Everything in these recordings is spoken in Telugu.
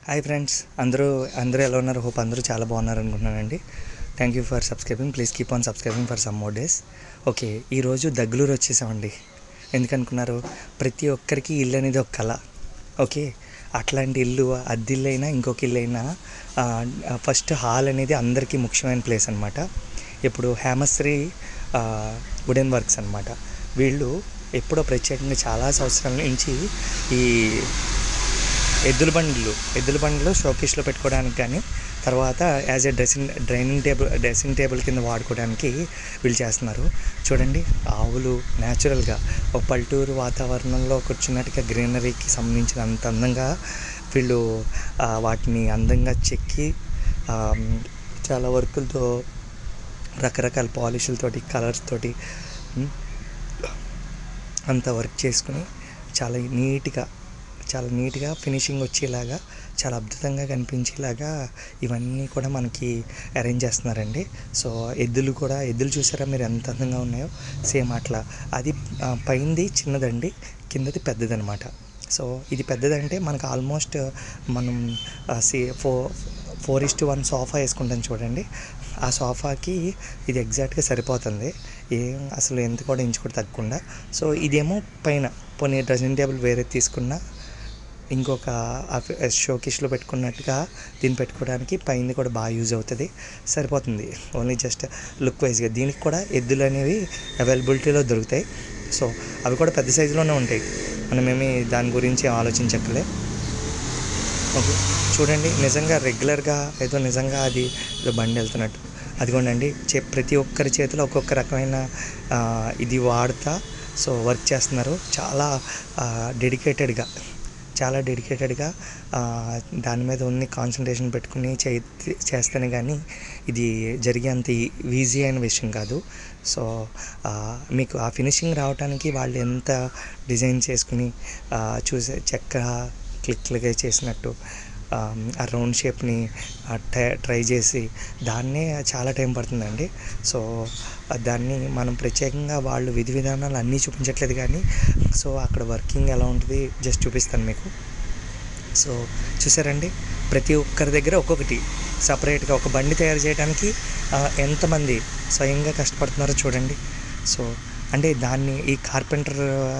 హాయ్ ఫ్రెండ్స్ అందరూ అందరూ ఎలా ఉన్నారు హోప్ అందరూ చాలా బాగున్నారు అనుకుంటున్నానండి thank you for subscribing please keep on subscribing for some more days okay ఈరోజు దగ్గలూరు వచ్చేసామండి ఎందుకనుకున్నారు ప్రతి ఒక్కరికి ఇల్లు అనేది ఒక కళ ఓకే అట్లాంటి ఇల్లు అద్దె ఇల్లు అయినా ఇంకొక ఇల్లు అయినా ఫస్ట్ హాల్ అనేది అందరికీ ముఖ్యమైన ప్లేస్ అనమాట ఇప్పుడు హేమశ్రీ వుడెన్ వర్క్స్ అనమాట వీళ్ళు ఎప్పుడో ప్రత్యేకంగా చాలా సంవత్సరాల నుంచి ఈ ఎద్దుల బండ్లు ఎద్దుల బండ్లు షోకేస్లో పెట్టుకోవడానికి కానీ తర్వాత as a dressing draining table dressing table కింద వాడుకోవడానికి వీళ్ళు చేస్తున్నారు చూడండి ఆవులు న్యాచురల్గా ఒక పల్లెటూరు వాతావరణంలో కూర్చున్నట్టుగా గ్రీనరీకి సంబంధించిన అంత అందంగా వీళ్ళు ఆ, వాటిని అందంగా చెక్కి ఆ, చాలా వర్కులతో రకరకాల పాలిషులతోటి కలర్స్ తోటి ఉమ్, అంత వర్క్ చేసుకుని చాలా నీట్గా చాలా నీట్గా ఫినిషింగ్ వచ్చేలాగా చాలా అద్భుతంగా కనిపించేలాగా ఇవన్నీ కూడా మనకి అరేంజ్ చేస్తున్నారండి సో ఎద్దులు కూడా ఎద్దులు చూసారా మీరు ఎంత అందంగా ఉన్నాయో సేమ్ అట్లా అది ఆ, పైనది చిన్నదండి కిందది పెద్దదనమాట సో ఇది పెద్దదంటే మనకు ఆల్మోస్ట్ మనం see fo four is to one sofa వేసుకుంటాం చూడండి ఆ సోఫాకి ఇది ఎగ్జాక్ట్గా సరిపోతుంది ఏం అసలు ఎంత కూడా ఇంచు కూడా తగ్గకుండా సో ఇదేమో పైన పోనీ డ్రెస్సింగ్ టేబుల్ వేరే తీసుకున్నా ఇంకొక షోకేస్లో పెట్టుకున్నట్టుగా దీన్ని పెట్టుకోవడానికి పైన కూడా బాగా యూజ్ అవుతుంది సరిపోతుంది ఓన్లీ జస్ట్ లుక్ వైజ్గా దీనికి కూడా ఎద్దులు అనేవి అవైలబిలిటీలో దొరుకుతాయి సో అవి కూడా పెద్ద సైజులోనే ఉంటాయి మనమేమి దాని గురించి ఆలోచించక్కలే ఓకే చూడండి నిజంగా రెగ్యులర్గా ఏదో నిజంగా అది ఏదో బండి వెళ్తున్నట్టు అదిగోండి చే ప్రతి ఒక్కరి చేతిలో ఒక్కొక్క రకమైన ఆ, ఇది వాడుతా సో వర్క్ చేస్తున్నారు చాలా డెడికేటెడ్గా చాలా డెడికేటెడ్గా దాని మీద ఉన్ని కాన్సన్ట్రేషన్ పెట్టుకుని చే చేస్తేనే కానీ ఇది జరిగే అంత ఈజీ అయిన విషయం కాదు సో ఆ, మీకు ఆ ఫినిషింగ్ రావడానికి వాళ్ళు ఎంత డిజైన్ చేసుకుని ఆ, చూసే చెక్క క్లిక్లుగా చేసినట్టు ఆ, ఆ రౌండ్ షేప్ని ట్రై చేసి దాన్నే చాలా టైం పడుతుందండి సో ఆ దాన్ని మనం ప్రత్యేకంగా వాళ్ళు విధి విధానాలు అన్నీ చూపించట్లేదు కానీ సో అక్కడ వర్కింగ్ ఎలా ఉంటుంది జస్ట్ చూపిస్తాను మీకు సో చూసారండి ప్రతి ఒక్కరి దగ్గర ఒక్కొక్కటి సపరేట్గా ఒక బండి తయారు చేయడానికి ఆ, ఎంతమంది స్వయంగా కష్టపడుతున్నారో చూడండి సో అంటే దాన్ని ఈ కార్పెంటర్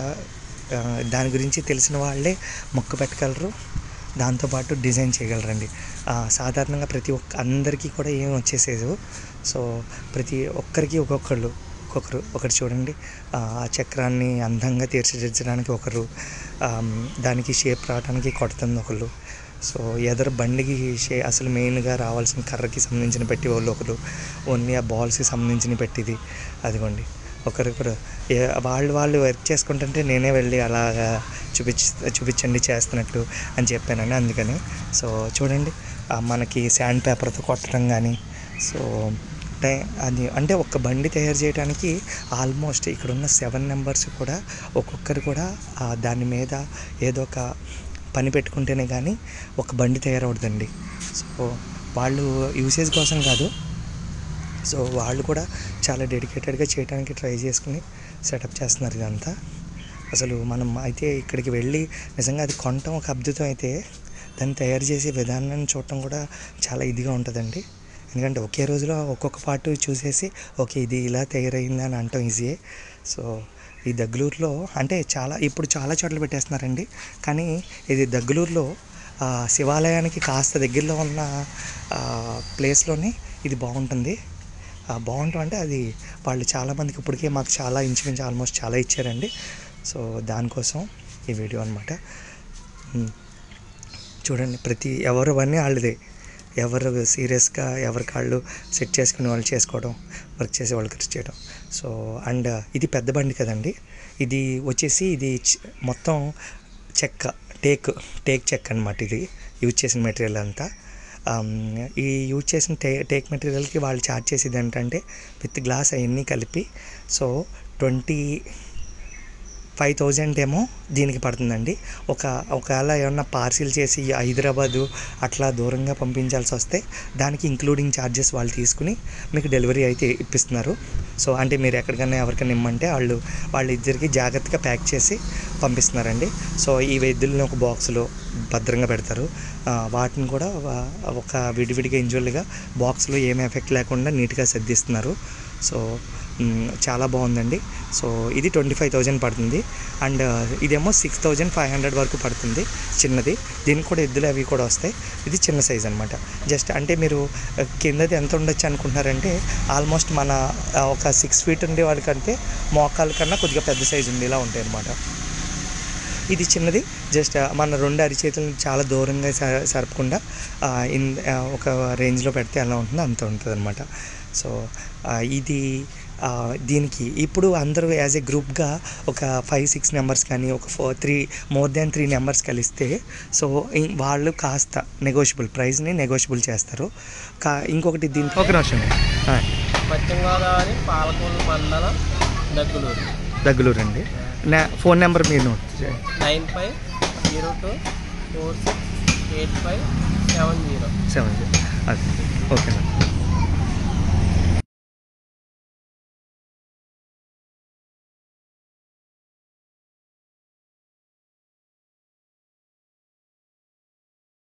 ఆ, దాని గురించి తెలిసిన వాళ్ళే మొక్క పెట్టగలరు దాంతోపాటు డిజైన్ చేయగలరండి ఆ, సాధారణంగా ప్రతి ఒక్క అందరికీ కూడా ఏం వచ్చేసేదు సో ప్రతి ఒక్కరికి ఒక్కొక్కళ్ళు ఒక్కొక్కరు ఒకటి చూడండి ఆ ఆ చక్రాన్ని అందంగా తీర్చిదిద్దడానికి ఒకరు ఆమ్, దానికి షేప్ రావడానికి కొడుతుంది ఒకళ్ళు సో ఎదరు బండికి షే అసలు మెయిన్గా రావాల్సిన కర్రకి సంబంధించిన పెట్టి వాళ్ళు ఒకరు ఓన్లీ ఆ బాల్స్కి సంబంధించిన పెట్టిది అదిగోండి ఒకరికొకరు ఏ వాళ్ళు వాళ్ళు వర్క్ చేసుకుంటుంటే నేనే వెళ్ళి అలాగా చూపించి చూపించండి చేస్తున్నట్టు అని చెప్పానండి అందుకని సో చూడండి ఆ మనకి శాండ్ పేపర్తో కొట్టడం కానీ సో టై అది అంటే ఒక బండి తయారు చేయడానికి ఆల్మోస్ట్ ఇక్కడ ఉన్న సెవెన్ నెంబర్స్ కూడా ఒక్కొక్కరు కూడా ఆ దాని మీద ఏదో ఒక పని పెట్టుకుంటేనే కానీ ఒక బండి తయారవుతుందండి సో వాళ్ళు యూసేజ్ కోసం కాదు సో వాళ్ళు కూడా చాలా డెడికేటెడ్గా చేయడానికి ట్రై చేసుకుని సెటప్ చేస్తున్నారు ఇదంతా అసలు మనం అయితే ఇక్కడికి వెళ్ళి నిజంగా అది కొనటం ఒక అద్భుతం అయితే దాన్ని తయారు చేసే విధానాన్ని చూడటం కూడా చాలా ఇదిగా ఉంటుందండి ఎందుకంటే ఒకే రోజులో ఒక్కొక్క పార్ట్ చూసేసి ఓకే ఇది ఇలా తయారైంది అని అంటాం ఈజీయే సో ఈ దగ్గలూరులో అంటే చాలా ఇప్పుడు చాలా చోట్ల పెట్టేస్తున్నారండి కానీ ఇది దగ్గలూరులో ఆ, శివాలయానికి కాస్త దగ్గరలో ఉన్న ఆ, ప్లేస్లోనే ఇది బాగుంటుంది ఆ, బాగుంటాం అంటే అది వాళ్ళు చాలామందికి ఇప్పటికే మాకు చాలా ఇంచుమించు ఆల్మోస్ట్ చాలా ఇచ్చారండి సో దానికోసం ఈ వీడియో అనమాట చూడండి ప్రతి ఎవరు అన్నీ వాళ్ళదే ఎవరు సీరియస్గా ఎవరి కాళ్ళు సెట్ చేసుకుని వాళ్ళు చేసుకోవడం వర్క్ చేసే వాళ్ళకి చేయడం సో అండ్ ఇది పెద్ద బండి కదండి ఇది వచ్చేసి ఇది చ- మొత్తం చెక్క టేక్ టేక్ చెక్క అనమాట ఇది యూజ్ చేసిన మెటీరియల్ అంతా ఆమ్, ఈ యూజ్ చేసిన టే టేక్ మెటీరియల్కి వాళ్ళు చార్జ్ చేసేది ఏంటంటే విత్ గ్లాస్ అవన్నీ కలిపి సో ట్వంటీ ఫైవ్ థౌజండ్ ఏమో దీనికి పడుతుందండి ఒక ఒకవేళ ఏమన్నా పార్సిల్ చేసి హైదరాబాదు అట్లా దూరంగా పంపించాల్సి వస్తే దానికి ఇంక్లూడింగ్ ఛార్జెస్ వాళ్ళు తీసుకుని మీకు డెలివరీ అయితే ఇప్పిస్తున్నారు సో అంటే మీరు ఎక్కడికైనా ఎవరికైనా ఇమ్మంటే వాళ్ళు వాళ్ళ ఇద్దరికి జాగ్రత్తగా ప్యాక్ చేసి పంపిస్తున్నారండి సో ఈ వెద్దుల్ని ఒక బాక్స్లో భద్రంగా పెడతారు ఆ, వాటిని కూడా వా- ఒక విడివిడిగా ఇంజువల్గా బాక్స్లో ఏం ఎఫెక్ట్ లేకుండా నీట్గా సర్దిస్తున్నారు సో మ్, చాలా బాగుందండి సో ఇది ట్వంటీ ఫైవ్ థౌజండ్ పడుతుంది అండ్ ఇదేమో సిక్స్ థౌజండ్ ఫైవ్ హండ్రెడ్ వరకు పడుతుంది చిన్నది దీనికి కూడా ఎద్దులు అవి కూడా వస్తాయి ఇది చిన్న సైజ్ అనమాట జస్ట్ అంటే మీరు ఆ, కిందది ఎంత ఉండొచ్చు అనుకుంటున్నారంటే ఆల్మోస్ట్ మన ఆ, ఒక సిక్స్ ఫీట్ ఉండే వాళ్ళకంటే మోకాల కన్నా కొద్దిగా పెద్ద సైజు ఉండేలా ఉంటాయి అనమాట ఇది చిన్నది జస్ట్ మన రెండు అరిచేతులను చాలా దూరంగా స- సరపకుండా ఆ, ఇన్ ఆ, ఒక రేంజ్లో పెడితే ఎలా ఉంటుందో అంత ఉంటుంది అనమాట సో ఆ, ఇది ఆ, దీనికి ఇప్పుడు అందరూ యాజ్ ఏ గ్రూప్గా ఒక ఫైవ్ సిక్స్ నెంబర్స్ కానీ ఒక four three more than three numbers కలిస్తే సో ఇం- వాళ్ళు కాస్త నెగోషియబుల్ ప్రైస్ని నెగోషియబుల్ చేస్తారు కా ఇంకొకటి దీని ఒక నిమిషం పశ్చిమ గోదావరి పాలకొల్లు మండలం దగ్గులూరు దగ్గులూరు అండి నా ఫోన్ నెంబర్ మీరు నోట్ చేయండి nine five zero two four six eight five seven zero seven అది ఓకేనా